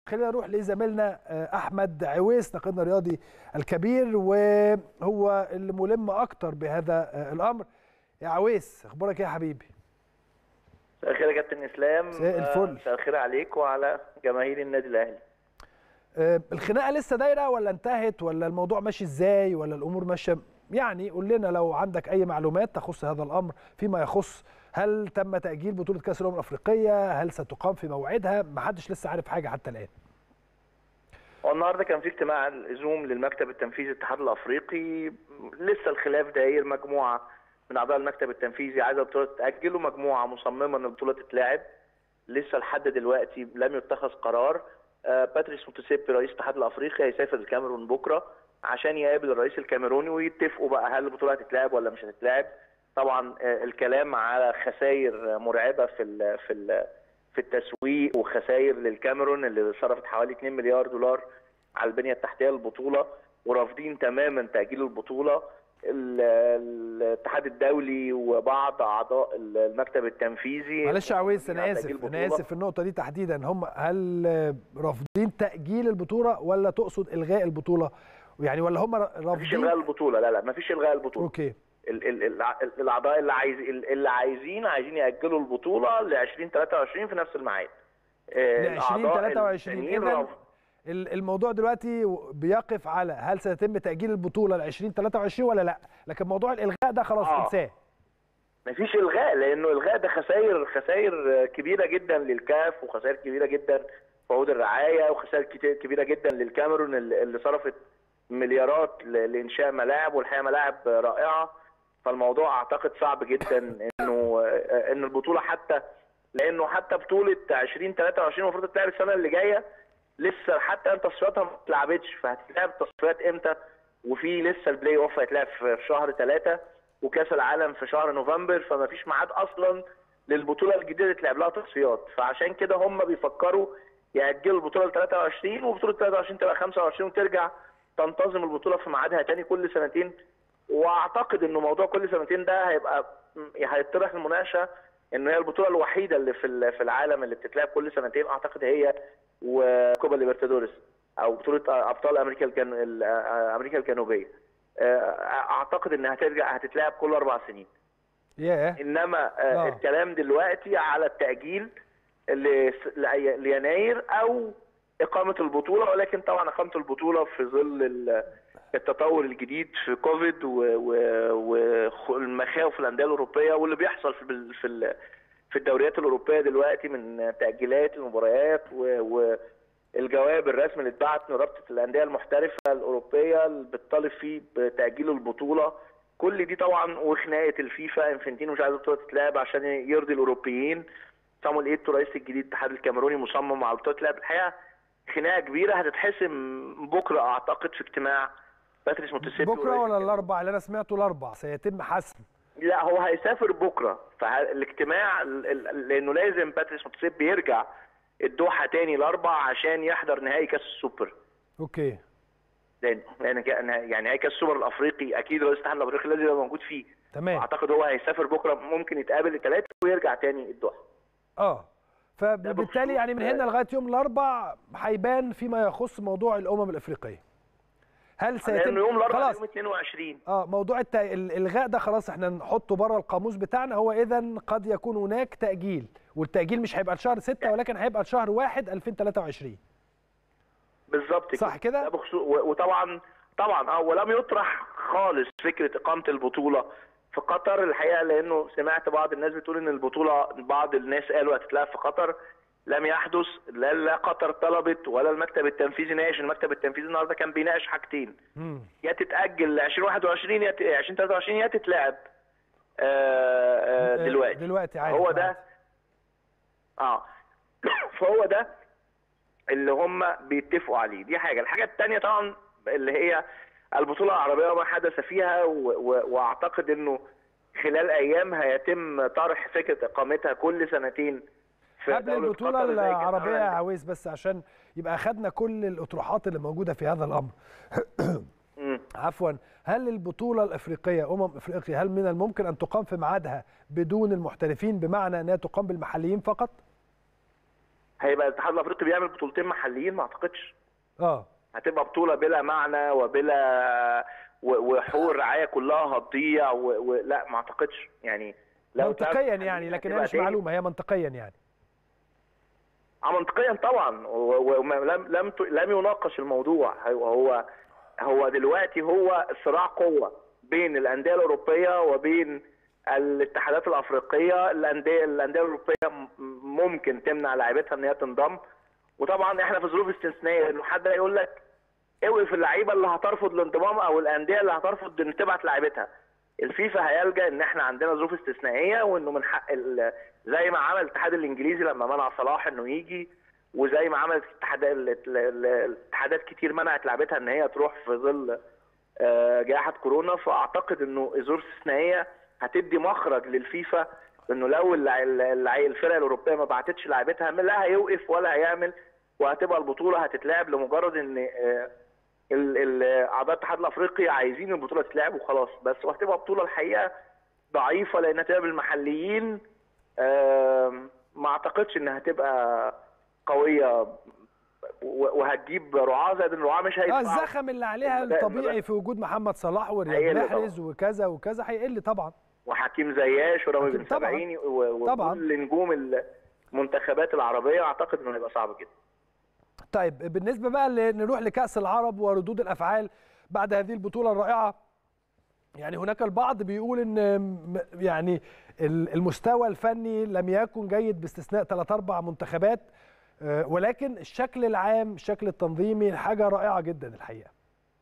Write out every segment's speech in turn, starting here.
خلينا نروح لزميلنا احمد عويس ناقدنا الرياضي الكبير وهو اللي ملم اكتر بهذا الامر يا عويس اخبارك ايه يا حبيبي مساء الخير يا كابتن اسلام مساء الفل. مساء الخير عليك وعلى جماهير النادي الاهلي آه، الخناقه لسه دايره ولا انتهت ولا الموضوع ماشي ازاي ولا الامور ماشيه يعني قول لنا لو عندك اي معلومات تخص هذا الامر فيما يخص هل تم تاجيل بطوله كاس الامم الافريقيه هل ستقام في موعدها ما حدش لسه عارف حاجه حتى الان والنهارده كان في اجتماع زوم للمكتب التنفيذي الاتحاد الافريقي لسه الخلاف داير مجموعه من اعضاء المكتب التنفيذي عايزه البطوله تتاجل ومجموعه مصممه ان البطوله تتلعب لسه لحد دلوقتي لم يتخذ قرار آه، باتريس موتسيبي رئيس الاتحاد الافريقي هيسافر الكاميرون بكره عشان يقابل الرئيس الكاميروني ويتفقوا بقى هل البطوله هتتلعب ولا مش هتتلعب طبعا آه، الكلام على خسائر مرعبه في ال في ال في التسويق وخسائر للكاميرون اللي صرفت حوالي 2 مليار دولار على البنيه التحتيه للبطوله ورافضين تماما تاجيل البطوله ال- الاتحاد الدولي وبعض اعضاء المكتب التنفيذي معلش يا عويس انا على اسف تأجيل انا البطولة. اسف في النقطه دي تحديدا هم هل آه، رافضين تاجيل البطوله ولا تقصد الغاء البطوله يعني ولا هم مفيش رافضين الغاء البطوله لا لا مفيش الغاء البطوله اوكي ال- ال- الع- الاعضاء اللي عايز اللي عايزين عايزين ياجلوا البطوله ل 2023 في نفس الميعاد آه، ل الأعضاء 2023 التانيين اذا رفض. ال- الموضوع دلوقتي بيقف على هل سيتم تاجيل البطوله ل 2023 ولا لا لكن موضوع الالغاء ده خلاص آه. انساه مفيش الغاء لانه الغاء ده خسائر خسائر كبيره جدا للكاف وخسائر كبيره جدا في عقود الرعايه وخسائر كتير- كبيره جدا للكاميرون اللي اللي صرفت مليارات ل- لانشاء ملاعب والحقيقه ملاعب رائعه فالموضوع اعتقد صعب جدا انه ان البطوله حتى لانه حتى بطوله 2023 المفروض تتلعب السنه اللي جايه لسه حتى انت تصفياتها ما اتلعبتش فهتتلعب تصفيات امتى وفي لسه البلاي اوف هيتلعب في في شهر ثلاثة وكاس العالم في شهر نوفمبر فما فيش ميعاد اصلا للبطوله الجديده اللي تلعب لها تصفيات فعشان كده هم بيفكروا ياجلوا البطوله ل 23 وبطوله 23 تبقى 25 وترجع تنتظم البطوله في ميعادها تاني كل سنتين واعتقد انه موضوع كل سنتين ده هيبقى هيطرح المناقشه انه هي البطوله الوحيده اللي في ال- في العالم اللي بتتلعب كل سنتين اعتقد هي وكوبا ليبرتادوريس او بطوله ابطال امريكا الجن... ال- امريكا الجنوبيه اعتقد انها هترجع هتتلعب كل اربع سنين ياه انما آه. آه. الكلام دلوقتي على التاجيل ل- لأي- ليناير او اقامه البطوله ولكن طبعا اقامه البطوله في ظل ال- التطور الجديد في كوفيد والمخاوف الانديه الاوروبيه واللي بيحصل في ال- في ال- في الدوريات الاوروبيه دلوقتي من تاجيلات المباريات و- والجواب الرسمي اللي اتبعت من رابطه الانديه المحترفه الاوروبيه اللي بتطالب فيه بتاجيل البطوله كل دي طبعا وخناقه الفيفا انفنتينو مش عايز البطوله تتلعب عشان يرضي الاوروبيين صامويل ايتو رئيس الجديد الاتحاد الكاميروني مصمم على البطوله تتلعب الحقيقه خناقه كبيره هتتحسم بكره اعتقد في اجتماع باتريس موتسيبي بكره ورئيس ولا الاربع اللي انا سمعته الاربع سيتم حسم لا هو هيسافر بكره فالاجتماع ال- ال- لانه لازم باتريس موتسيبي يرجع الدوحه تاني الاربع عشان يحضر نهائي كاس السوبر اوكي لان لان كا- يعني نهائي كاس السوبر الافريقي اكيد رئيس الاتحاد الافريقي لازم يبقى موجود فيه تمام اعتقد هو هيسافر بكره ممكن يتقابل الثلاثه ويرجع تاني الدوحه اه فبالتالي بخصوص- يعني من هنا لغايه يوم الاربع هيبان فيما يخص موضوع الامم الافريقيه هل سيتم لانه يوم الاربعاء خلاص يوم 22 اه موضوع الت... الالغاء ده خلاص احنا نحطه بره القاموس بتاعنا هو اذا قد يكون هناك تاجيل والتاجيل مش هيبقى لشهر 6 ولكن هيبقى لشهر 1 2023 بالظبط صح كده؟ ده بخصوص و- وطبعا طبعا اه ولم يطرح خالص فكره اقامه البطوله في قطر الحقيقه لانه سمعت بعض الناس بتقول ان البطوله بعض الناس قالوا هتتلعب في قطر لم يحدث لا لا قطر طلبت ولا المكتب التنفيذي ناقش المكتب التنفيذي النهارده كان بيناقش حاجتين امم يا تتاجل ل 2021 يا ت- 2023 يا تتلعب آه، آه، دلوقتي دلوقتي عادي هو ده اه فهو ده اللي هم بيتفقوا عليه دي حاجه الحاجه الثانيه طبعا اللي هي البطوله العربيه وما حدث فيها و... و... واعتقد انه خلال ايام هيتم طرح فكره اقامتها كل سنتين في قبل دولة البطوله قطر زي كأس العربيه يا العالم. عويس بس عشان يبقى اخدنا كل الاطروحات اللي موجوده في هذا الامر مم. عفوا هل البطوله الافريقيه امم افريقيا هل من الممكن ان تقام في ميعادها بدون المحترفين بمعنى انها تقام بالمحليين فقط هيبقى الاتحاد الافريقي بيعمل بطولتين محليين ما اعتقدش اه هتبقى بطوله بلا معنى وبلا و- وحقوق الرعايه كلها هتضيع و... و... لا ما اعتقدش يعني لو منطقيا تعرف يعني لكن هي هتبقى مش تاني. معلومه هي منطقيا يعني اه منطقيا طبعا ولم لم لم ت- لم يناقش الموضوع هو هو هو دلوقتي هو صراع قوه بين الانديه الاوروبيه وبين الاتحادات الافريقيه الانديه الانديه الاوروبيه م- ممكن تمنع لاعبتها ان هي تنضم وطبعا احنا في ظروف استثنائيه انه حد يقول لك اوقف اللعيبه اللي هترفض الانضمام او الانديه اللي هترفض ان تبعت لعيبتها الفيفا هيلجا ان احنا عندنا ظروف استثنائيه وانه من حق ال- زي ما عمل الاتحاد الانجليزي لما منع صلاح انه يجي وزي ما عملت الاتحاد ال- ال- ال- الاتحادات كتير منعت لعبتها ان هي تروح في ظل آه، جائحه كورونا فاعتقد انه ظروف استثنائيه هتدي مخرج للفيفا انه لو الع- الع- الفرق الاوروبيه ما بعتتش لعبتها لا هيوقف ولا هيعمل وهتبقى البطوله هتتلعب لمجرد ان آه، ال- ال- اعضاء الاتحاد الافريقي عايزين البطوله تتلعب وخلاص بس وهتبقى بطوله الحقيقه ضعيفه لانها تبقى بالمحليين آم، ما اعتقدش انها هتبقى قويه و- وهتجيب رعاه زائد ان الرعاه مش اه هيدفعوا الزخم اللي عليها المبادئ- الطبيعي المبادئ. في وجود محمد صلاح ورياض هيقل محرز وكذا وكذا هيقل طبعا وحكيم زياش ورامي حكيم بن طبعاً. سبعيني و- طبعاً. وكل نجوم المنتخبات العربيه اعتقد انه هيبقى صعب جدا طيب بالنسبه بقى ل- نروح لكاس العرب وردود الافعال بعد هذه البطوله الرائعه يعني هناك البعض بيقول ان م- يعني ال- المستوى الفني لم يكن جيد باستثناء ثلاث اربع منتخبات آه، ولكن الشكل العام الشكل التنظيمي حاجه رائعه جدا الحقيقه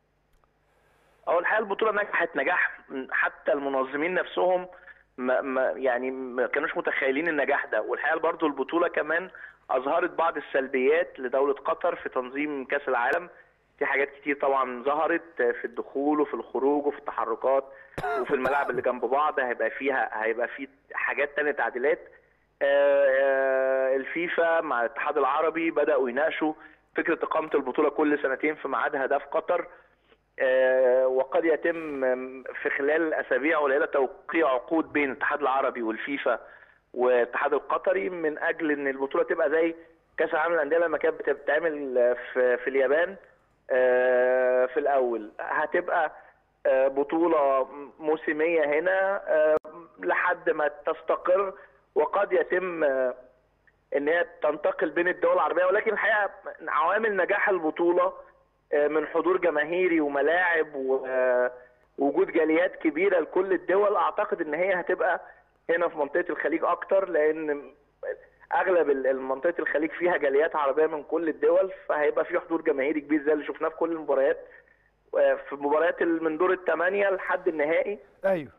اول حاجه البطوله نجحت نجاح حتى المنظمين نفسهم ما ما يعني ما كانوش متخيلين النجاح ده والحقيقه برضو البطوله كمان اظهرت بعض السلبيات لدوله قطر في تنظيم كاس العالم في حاجات كتير طبعا ظهرت في الدخول وفي الخروج وفي التحركات وفي الملاعب اللي جنب بعض هيبقى فيها هيبقى في حاجات تانية تعديلات آه، آه، الفيفا مع الاتحاد العربي بداوا يناقشوا فكره اقامه البطوله كل سنتين في ميعادها ده في قطر آه، وقد يتم آم، في خلال الاسابيع قليله توقيع عقود بين الاتحاد العربي والفيفا والاتحاد القطري من اجل ان البطوله تبقى زي كاس العالم للانديه لما كانت بتتعمل آه، في في اليابان آه، في الاول هتبقى آه، بطوله موسميه هنا آه، لحد ما تستقر وقد يتم آه، ان هي تنتقل بين الدول العربيه ولكن الحقيقه عوامل نجاح البطوله آه، من حضور جماهيري وملاعب ووجود جاليات كبيره لكل الدول اعتقد ان هي هتبقى هنا في منطقه الخليج اكتر لان اغلب ال- منطقه الخليج فيها جاليات عربيه من كل الدول فهيبقى في حضور جماهيري كبير زي اللي شفناه في كل المباريات آه، في مباريات ال- من دور الثمانيه لحد النهائي ايوه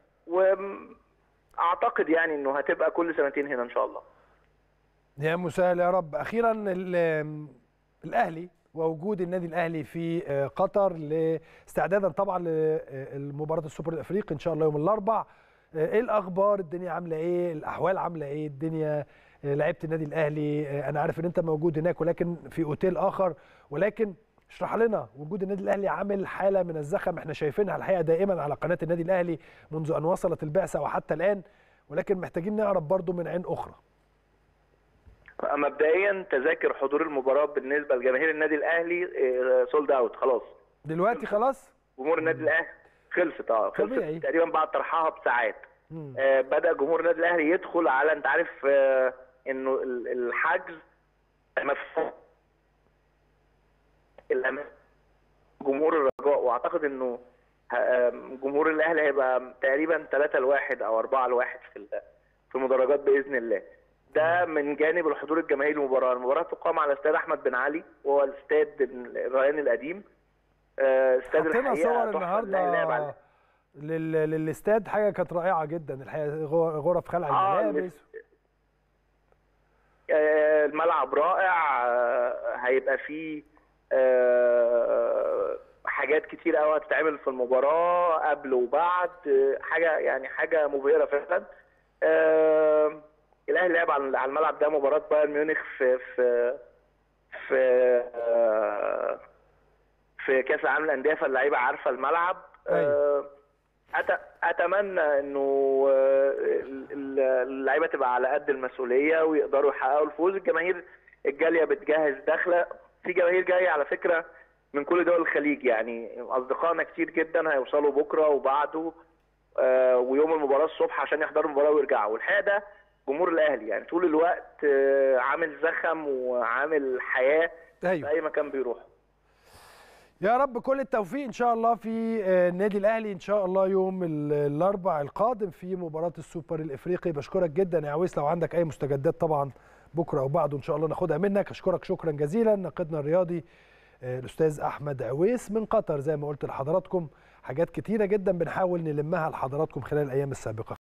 واعتقد يعني انه هتبقى كل سنتين هنا ان شاء الله يا مسهل يا رب اخيرا ال- الاهلي ووجود النادي الاهلي في آه، قطر لاستعدادا طبعا لمباراه السوبر الافريقي ان شاء الله يوم الاربع آه، ايه الاخبار الدنيا عامله ايه الاحوال عامله ايه الدنيا آه، لعيبه النادي الاهلي آه، انا عارف ان انت موجود هناك ولكن في اوتيل اخر ولكن اشرح لنا وجود النادي الاهلي عامل حاله من الزخم احنا شايفينها الحقيقه دائما على قناه النادي الاهلي منذ ان وصلت البعثه وحتى الان ولكن محتاجين نعرف برضو من عين اخرى مبدئيا تذاكر حضور المباراه بالنسبه لجماهير النادي الاهلي سولد اوت خلاص دلوقتي خلاص جمهور النادي الاهلي خلصت اه طبيعي. خلصت تقريبا بعد طرحها بساعات مم. آه بدا جمهور النادي الاهلي يدخل على انت عارف آه انه ال- الحجز مفتوح الأمان جمهور الرجاء واعتقد انه ه- آم، جمهور الاهلي هيبقى تقريبا 3 لواحد او 4 لواحد في ال- في المدرجات باذن الله ده من جانب الحضور الجماهيري للمباراه، المباراه تقام على استاد احمد بن علي وهو الاستاد الريان القديم آه، استاد حطينا الحقيقه صور تحفة، الأهلي لعب عليه. النهارده لل- للاستاد حاجه كانت رائعه جدا الحقيقه غ- غرف خلع آه، الملابس آه، الملعب رائع آه، هيبقى فيه آه، حاجات كتير قوي هتتعمل في المباراه قبل وبعد آه، حاجه يعني حاجه مبهره فعلا آه، الاهلي لعب على على الملعب ده مباراه بايرن ميونخ في في في آه، في كاس العالم للانديه فاللعيبه عارفه الملعب آه، أت- اتمنى انه آه، ال- ال- اللعيبه تبقى على قد المسؤوليه ويقدروا يحققوا الفوز الجماهير الجاليه بتجهز داخله في جماهير جايه على فكره من كل دول الخليج يعني اصدقائنا كتير جدا هيوصلوا بكره وبعده آه، ويوم المباراه الصبح عشان يحضروا المباراه ويرجعوا والحقيقه ده جمهور الاهلي يعني طول الوقت آه، عامل زخم وعامل حياه في ايوه اي مكان بيروح يا رب كل التوفيق ان شاء الله في آه، النادي الاهلي ان شاء الله يوم ال- الاربع القادم في مباراه السوبر الافريقي بشكرك جدا يا عويس لو عندك اي مستجدات طبعا بكره او بعده ان شاء الله ناخدها منك اشكرك شكرا جزيلا ناقدنا الرياضي آه، الاستاذ احمد عويس من قطر زي ما قلت لحضراتكم حاجات كتيره جدا بنحاول نلمها لحضراتكم خلال الايام السابقه